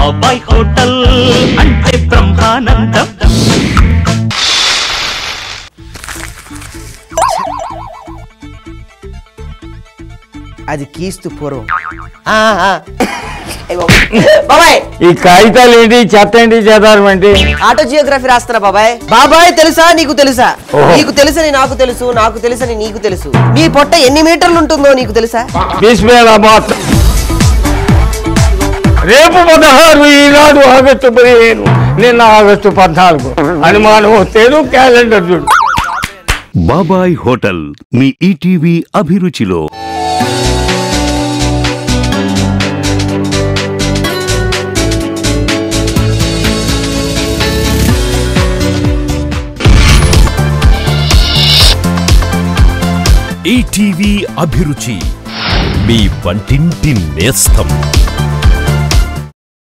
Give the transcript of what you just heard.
బాబాయ్ హోటల్ అంటే బ్రహ్మానందం అది కీస్తు పూర్వం ఆ, ఆ. అయ్య బాబోయ్. బాబాయ్ ఈ కాగితాలు ఏంటి చెత్త ఏంటి చేతారం ఏంటి ఆటో జియోగ్రఫీ రాస్తారా బాబాయ్ బాబాయ్ తెలుసా నీకు తెలుసా ఓహో. నీకు తెలుసని నాకు తెలుసు నాకు తెలుసని నీకు తెలుసు నీ పొట్ట ఎన్ని మీటర్లు ఉంటుందో నీకు తెలుసా బిస్మిల్లాబాద్ రేపు పదహారు ఈనాడు ఆగస్టు పదిహేను నిన్న ఆగస్టు పద్నాలుగు అనుమానం వస్తేను క్యాలెండర్ చూడు బాబాయ్ హోటల్ మీ ఈటీవీ అభిరుచిలో ఈటీవీ అభిరుచి మీ వంటింటి నేస్తం